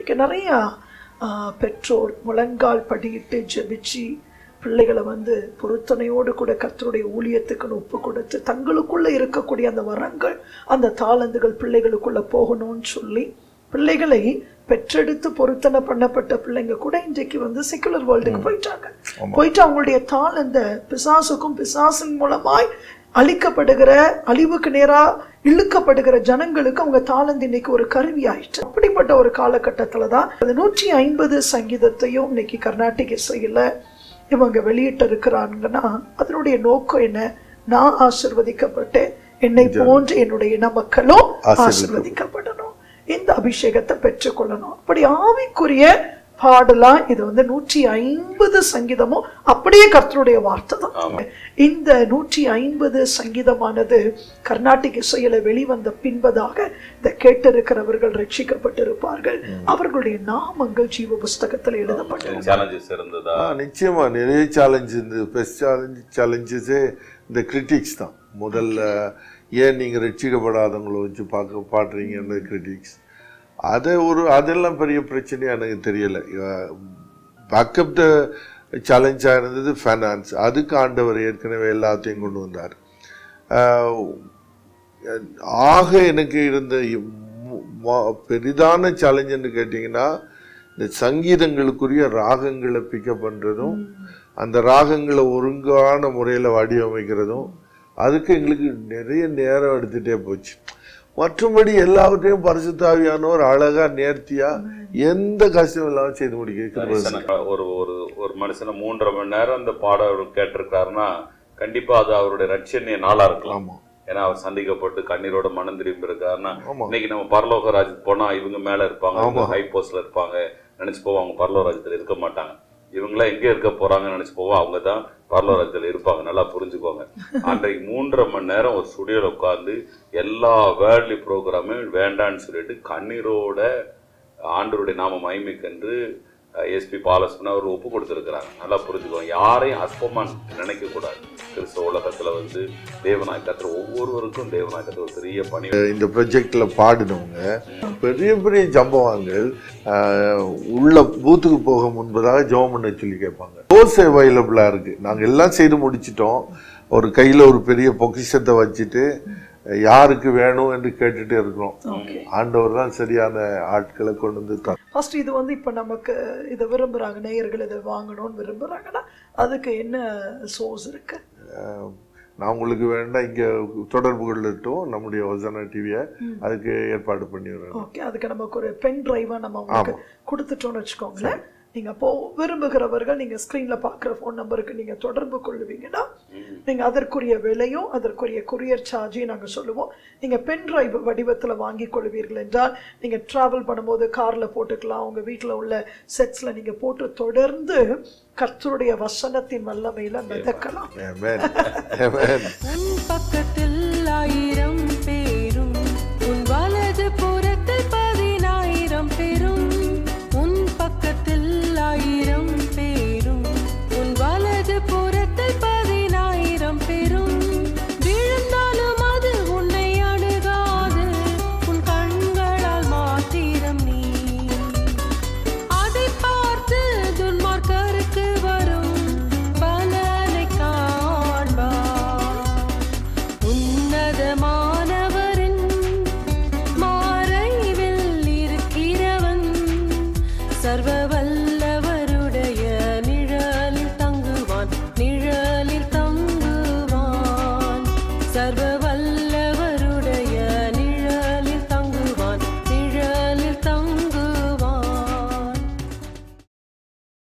இங்கே நிறையா ஆ, பெற்றோர் முழங்கால் படியிட்டு ஜெபிச்சு பிள்ளைகளை வந்து பொருத்தனையோடு கூட கர்த்தருடைய ஊழியத்துக்குன்னு ஒப்பு கொடுத்து தங்களுக்குள்ள இருக்கக்கூடிய அந்த வரங்கள் அந்த தாளந்துகள் பிள்ளைகளுக்குள்ள போகணும்னு சொல்லி பிள்ளைகளை பெற்றெடுத்து பொருத்தனை பண்ணப்பட்ட பிள்ளைங்க கூட இன்றைக்கு வந்து செக்குலர் வேர்ல்டுக்கு போயிட்டாங்க போயிட்டு அவங்களுடைய தாளந்த பிசாசுக்கும் பிசாசின் மூலமாய் அழிக்கப்படுகிற அழிவுக்கு நேரா இழுக்கப்படுகிற ஜனங்களுக்கு அவங்க தாளந்து இன்னைக்கு ஒரு கருவி ஆயிட்டு அப்படிப்பட்ட ஒரு காலகட்டத்துல தான் அந்த நூற்றி ஐம்பது சங்கீதத்தையும் இன்னைக்கு கர்நாடிக் இசையில இவங்க வெளியிட்டு இருக்கிறாங்கன்னா அதனுடைய நோக்கம் என்ன நான் ஆசிர்வதிக்கப்பட்டு என்னை போன்று என்னுடைய இன மக்களும் ஆசிர்வதிக்கப்படணும் இந்த அபிஷேகத்தை பெற்றுக்கொள்ளணும் அப்படி ஆவிக்குரிய பாடலாம் இது வந்து நூற்றி ஐம்பது சங்கீதமும் அப்படியே கர்த்தருடைய வார்த்தை தான் இந்த நூற்றி ஐம்பது சங்கீதமானது கர்நாடிக் இசையில வெளிவந்த பின்பதாக இந்த கேட்டிருக்கிறவர்கள் ரட்சிக்கப்பட்டிருப்பார்கள் அவர்களுடைய நாமங்கள் ஜீவ புஸ்தகத்தில் எழுதப்பட்டிருக்கும் சேலஞ்சஸ் இருந்ததா ஆ நிச்சயமா நிறைய சேலஞ்ச் இந்த பெஸ்ட் சேலஞ்ச் சேலஞ்சஸே இந்த கிரிட்டிக்ஸ் தான் முதல்ல ஏன் நீங்கள் ரட்சிக்கப்படாதவங்களை வச்சு பார்க்க பாடுறீங்கன்ற கிரிட்டிக்ஸ் அதை ஒரு அதெல்லாம் பெரிய பிரச்சனையாக எனக்கு தெரியலை பேக்கப் த சேலஞ்சாக இருந்தது ஃபைனான்ஸ் அதுக்கு ஆண்டவர் ஏற்கனவே எல்லாத்தையும் கொண்டு வந்தார் ஆஹ் ஆக எனக்கு இருந்த மு- ம- பெரிதான சேலஞ்சுன்னு கேட்டிங்கன்னா இந்த சங்கீதங்களுக்குரிய ராகங்களை பிக்கப் பண்ணுறதும் அந்த ராகங்களை ஒழுங்கான முறையில் வடிவமைக்கிறதும் அதுக்கு எங்களுக்கு நிறைய நேரம் எடுத்துகிட்டே போச்சு மற்றபடி எல்லாவற்றையும் பரிசுத்தாவியானவர் அழகா நேர்த்தியா எந்த கஷ்டம் இல்லாமல் செய்து முடிக்க மனுஷனை ஒரு ஒரு ஒரு மனுஷனை மூன்றரை மணி நேரம் அந்த பாடம் அவர் கேட்டிருக்காருன்னா கண்டிப்பா அது அவருடைய ரட்சணிய நாளா இருக்கலாம் ஆமா ஏன்னா அவர் சந்திக்கப்பட்டு கண்ணீரோட மனம் திரும்பி இருக்காருன்னா ஆமா. இன்னைக்கு நம்ம பரலோக ராஜ்யத்துக்கு போனா இவங்க மேல இருப்பாங்க இவங்க ஹை போஸ்ட்ல இருப்பாங்க நினைச்சு போவோம் அவங்க பரலோக ராஜ்யத்துல இருக்க மாட்டாங்க இவங்களாம் எங்க இருக்க போறாங்கன்னு நினைச்சு போவோம் அவங்க தான் பரலோக ராஜ்யத்துல இருப்பாங்க நல்லா புரிஞ்சுக்கோங்க அன்றைக்கு மூன்றரை மணி நேரம் ஒரு ஸ்டுடியோல உட்கார்ந்து எல்லா வேர்ல்ட்லி ப்ரோக்ராமும் வேண்டான்னு சொல்லிட்டு கண்ணீரோட ஆண்டவருடைய நாம மகிமைக்கென்று எஸ்பி பாலஸ்மன் அவர் ஒப்பு கொடுத்துருக்கிறாங்க நல்லா புரிஞ்சுக்கோங்க யாரையும் அற்பமா நினைக்க கூடாது கிறிஸ்தவ உலகத்துல வந்து தேவநாய் கத்துற ஒவ்வொருவருக்கும் தேவநாய் கத்துற ஒரு பெரிய பணி இந்த ப்ரொஜெக்ட்ல பாடினவங்க பெரிய பெரிய ஜம்பவான்கள் ஆஹ், உள்ள பூத்துக்கு போக முன்பதாக ஜெபம் பண்ண சொல்லி கேட்பாங்க டோஸ் அவைலபிளா இருக்கு நாங்க எல்லாம் செய்து முடிச்சிட்டோம் ஒரு கையில ஒரு பெரிய பொக்கிஷத்தை வச்சுட்டு யாருக்கு வேணும் என்று கேட்டுட்டு இருக்கிறோம் ஆண்டவர் தான் சரியான ஆட்களை கொண்டு வந்து தர ஃபர்ஸ்ட் இது வந்து இப்போ நமக்கு இதை விரும்புறாங்க நேயர்கள் இதை வாங்கணும்னு விரும்புறாங்கன்னா அதுக்கு என்ன சோர்ஸ் இருக்கு நான் உங்களுக்கு வேண்டாம் இங்க தொடர்பு கொள்ளட்டும் நம்முடைய ஒசனா டிவியை அதுக்கு ஏற்பாடு பண்ணி விடுறேன் ஓகே அதுக்கு நமக்கு ஒரு பென் டிரைவா நம்ம உங்களுக்கு கொடுத்துட்டோம்னு வச்சுக்கோங்களேன் நீங்க அப்போ விரும்புகிறவர்கள் நீங்க ஸ்கிரீன்ல பார்க்குற ஃபோன் நம்பருக்கு நீங்க தொடர்பு கொள்ளுவீங்கன்னா நீங்க அதற்குரிய விலையும் அதற்குரிய கொரியர் சார்ஜையும் நாங்க சொல்லுவோம் நீங்க பென் டிரைவ் வடிவத்துல வாங்கி கொள்வீர்கள் என்றால் நீங்க டிராவல் பண்ணும்போது கார்ல போட்டுக்கலாம் உங்க வீட்ல உள்ள செட்ஸ்ல நீங்க போட்டு தொடர்ந்து கர்த்தருடைய வசனத்தின் வல்லமையில மிதக்கலாம் Amen. Amen. உன் பக்கத்தில் ஆயிரம் பேரும் உன் வலது புறத்தில் பதினாயிரம் பேரும் உன் பக்கத்தில் ஆயிரம் பேரும் உன் வலது புறத்தில் பதினாயிரம் பேரும் விழுந்தாலும் அது உன்னை அணுகாது உன் கண்களால் மாத்திரம் நீ அதை பார்த்து துன்மார்க்கருக்கு வரும் பலனை காண்பார் உன்னதமானவரின் மாறைவில் இருக்கிறவன் சர்வ வல்லவருடைய நிழலில் தங்குவான் நிழலில் தங்குவான் சர்வ